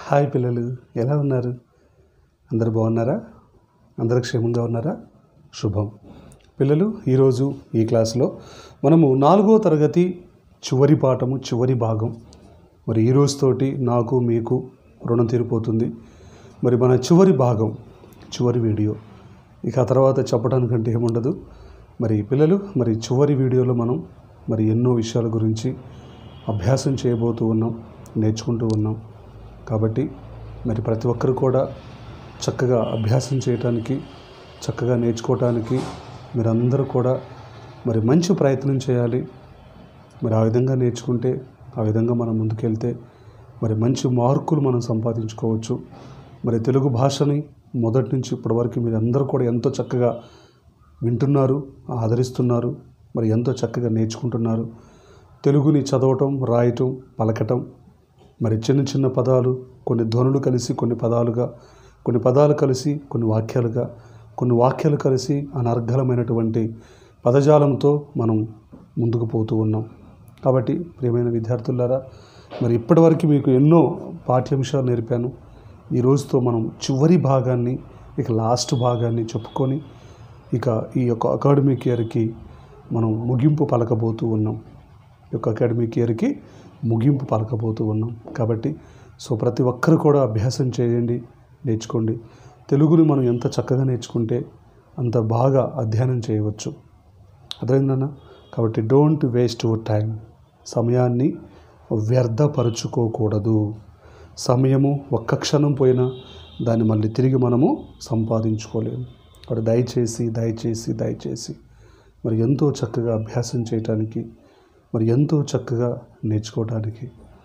Hi పిల్లలు ఎలా ఉన్నారు అందరు బాగున్నారా అందరు క్షేమంగా ఉన్నారా శుభం పిల్లలు ఈరోజు ఈ క్లాస్లో మనము నాలుగో తరగతి చివరి పాఠము చివరి భాగం మరి ఈ రోజుతోటి నాకు మీకు రుణం తీరిపోతుంది మరి మన చివరి భాగం చివరి వీడియో ఇక ఆ తర్వాత చెప్పడానికంటే ఏముండదు మరి పిల్లలు మరి చివరి వీడియోలో మనం మరి ఎన్నో విషయాల గురించి అభ్యాసం చేయబోతూ ఉన్నాం నేర్చుకుంటూ ఉన్నాం కాబట్టి మరి ప్రతి ఒక్కరు కూడా చక్కగా అభ్యాసం చేయటానికి చక్కగా నేర్చుకోవటానికి మీరందరూ కూడా మరి మంచి ప్రయత్నం చేయాలి మరి ఆ విధంగా నేర్చుకుంటే ఆ విధంగా మనం ముందుకెళ్తే మరి మంచి మార్కులు మనం సంపాదించుకోవచ్చు మరి తెలుగు భాషని మొదటి నుంచి ఇప్పటి వరకు మీరు అందరూ కూడా ఎంతో చక్కగా వింటున్నారు ఆదరిస్తున్నారు మరి ఎంతో చక్కగా నేర్చుకుంటున్నారు తెలుగుని చదవటం రాయటం పలకటం మరి చిన్న చిన్న పదాలు కొన్ని ధ్వనులు కలిసి కొన్ని పదాలుగా కొన్ని పదాలు కలిసి కొన్ని వాక్యాలుగా కొన్ని వాక్యాలు కలిసి అనర్ఘలమైనటువంటి పదజాలంతో మనం ముందుకు పోతూ ఉన్నాం కాబట్టి ప్రియమైన విద్యార్థులారా మరి ఇప్పటివరకు మీకు ఎన్నో పాఠ్యాంశాలు నేర్పాను ఈ రోజుతో మనం చివరి భాగాన్ని ఇక లాస్ట్ భాగాన్ని చెప్పుకొని ఇక ఈ యొక్క అకాడమిక్ ఇయర్కి మనం ముగింపు పలకబోతూ ఉన్నాం ఈ యొక్క అకాడమిక్ ఇయర్కి ముగింపు పలకబోతూ ఉన్నాం కాబట్టి సో ప్రతి ఒక్కరు కూడా అభ్యాసం చేయండి నేర్చుకోండి తెలుగుని మనం ఎంత చక్కగా నేర్చుకుంటే అంత బాగా అధ్యయనం చేయవచ్చు అర్థమైందన్న కాబట్టి డోంట్ వేస్ట్ యువర్ టైం సమయాన్ని వ్యర్థపరుచుకోకూడదు సమయము ఒక్క క్షణం పోయినా దాన్ని మళ్ళీ తిరిగి మనము సంపాదించుకోలేము కాబట్టి దయచేసి దయచేసి దయచేసి మరి ఎంతో చక్కగా అభ్యాసం చేయటానికి మరి ఎంతో చక్కగా నేర్చుకోవటానికి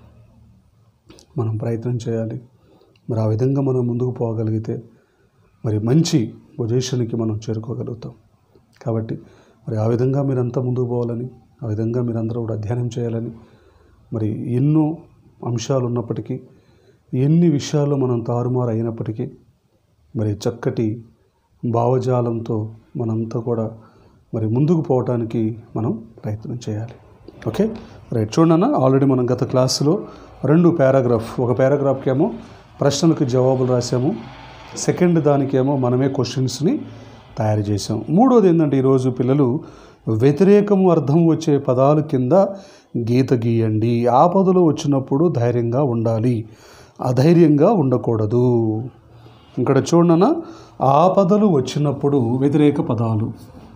మనం ప్రయత్నం చేయాలి మరి ఆ విధంగా మనం ముందుకు పోగలిగితే మరి మంచి పొజిషన్కి మనం చేరుకోగలుగుతాం కాబట్టి మరి ఆ విధంగా మీరంతా ముందుకు పోవాలని ఆ విధంగా మీరందరూ కూడా అధ్యయనం చేయాలని మరి ఎన్నో అంశాలు ఉన్నప్పటికీ ఎన్ని విషయాల్లో మనం తారుమారు అయినప్పటికీ మరి చక్కటి భావజాలంతో మనంతా కూడా మరి ముందుకు పోవటానికి మనం ప్రయత్నం చేయాలి ఓకే రైట్ చూడన్న ఆల్రెడీ మనం గత క్లాసులో రెండు పారాగ్రాఫ్ ఒక పారాగ్రాఫ్కి ఏమో ప్రశ్నలకు జవాబులు రాసాము సెకండ్ దానికేమో మనమే క్వశ్చన్స్ని తయారు చేసాం మూడోది ఏంటంటే ఈరోజు పిల్లలు వ్యతిరేకము అర్థం వచ్చే పదాల కింద గీత గీయండి ఆపదలు వచ్చినప్పుడు ధైర్యంగా ఉండాలి అధైర్యంగా ఉండకూడదు ఇక్కడ చూడన ఆపదలు వచ్చినప్పుడు వ్యతిరేక పదాలు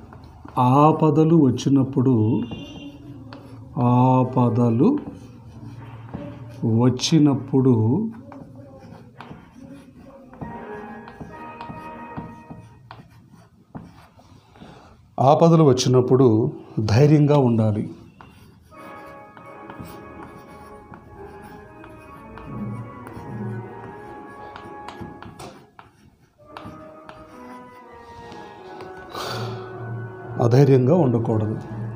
ఆపదలు వచ్చినప్పుడు ఆపదలు వచ్చినప్పుడు ఆపదలు వచ్చినప్పుడు ధైర్యంగా ఉండాలి అధైర్యంగా ఉండకూడదు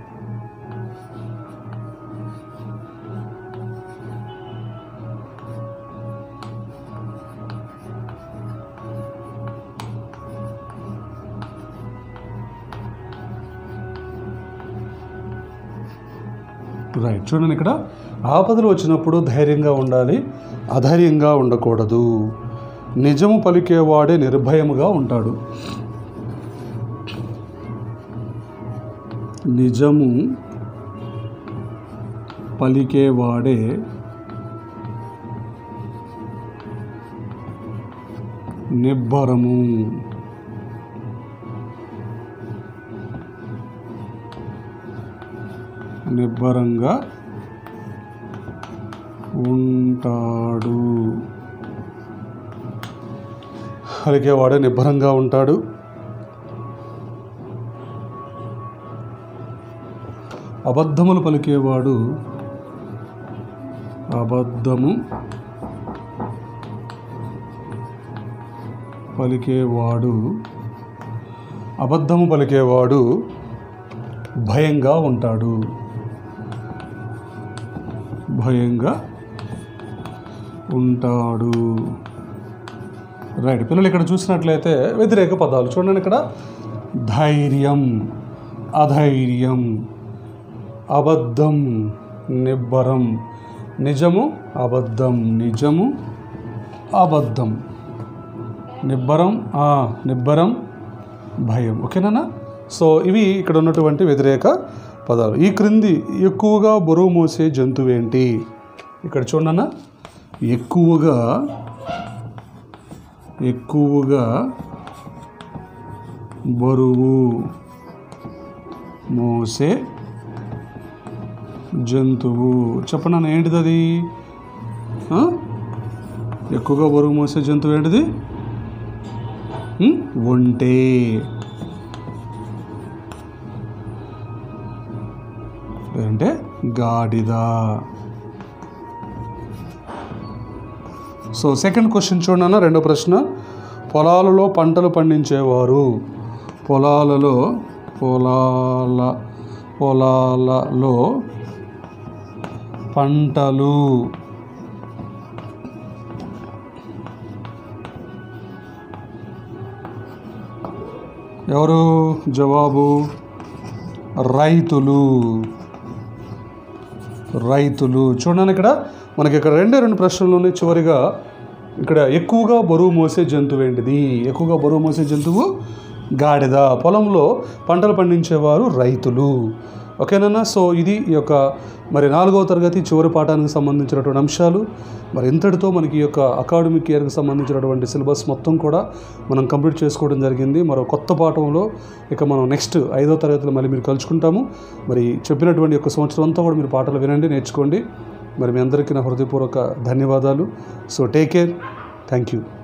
రైట్ చూడండి ఇక్కడ ఆపదలు వచ్చినప్పుడు ధైర్యంగా ఉండాలి అధైర్యంగా ఉండకూడదు నిజము పలికేవాడే నిర్భయముగా ఉంటాడు నిజము పలికేవాడే నిబ్బరము నిబ్బరంగా ఉంటాడు పలికేవాడే నిబ్బరంగా ఉంటాడు అబద్ధములు పలికేవాడు అబద్ధము పలికేవాడు అబద్ధము పలికేవాడు భయంగా ఉంటాడు భయంగా ఉంటాడు రైట్ పిల్లలు ఇక్కడ చూసినట్లయితే వ్యతిరేక పదాలు చూడండి ఇక్కడ ధైర్యం అధైర్యం అబద్ధం నిబ్బరం నిజము అబద్ధం నిజము అబద్ధం నిబ్బరం ఆ, నిబ్బరం భయం ఓకేనా సో ఇవి ఇక్కడ ఉన్నటువంటి వ్యతిరేక పదాలు ఈ క్రింది ఎక్కువగా బరువు మోసే జంతువు ఏంటి ఇక్కడ చూడన్నా ఎక్కువగా ఎక్కువగా బరువు మోసే జంతువు చెప్పండి అన్న ఏంటిది అది ఆ? ఎక్కువగా బరువు మోసే జంతువు ఏంటిది ఉం? ఒంటే అంటే గాడిద సో సెకండ్ క్వశ్చన్ చూడన్న రెండో ప్రశ్న పొలాలలో పంటలు పండించేవారు పొలాలలో పొలాల పొలాలలో పంటలు ఎవరు జవాబు రైతులు రైతులు చూడండి ఇక్కడ మనకి ఇక్కడ రెండే రెండు ప్రశ్నలు ఉన్నాయి చివరిగా ఇక్కడ ఎక్కువగా బరువు మోసే జంతువు ఏంటిది ఎక్కువగా బరువు మోసే జంతువు గాడిద పొలంలో పంటలు పండించేవారు రైతులు ఓకేనా సో ఇది ఈ యొక్క మరి నాలుగవ తరగతి చివరి పాఠానికి సంబంధించినటువంటి అంశాలు మరి ఇంతటితో మనకి ఈ యొక్క అకాడమిక్ ఇయర్కి సంబంధించినటువంటి సిలబస్ మొత్తం కూడా మనం కంప్లీట్ చేసుకోవడం జరిగింది మరో కొత్త పాఠంలో ఇక మనం నెక్స్ట్ ఐదో తరగతిలో మళ్ళీ మీరు కలుసుకుంటాము మరి చెప్పినటువంటి యొక్క సంవత్సరం అంతా కూడా మీరు పాటలు వినండి నేర్చుకోండి మరి మీ అందరికీ నా హృదయపూర్వక ధన్యవాదాలు so take care thank you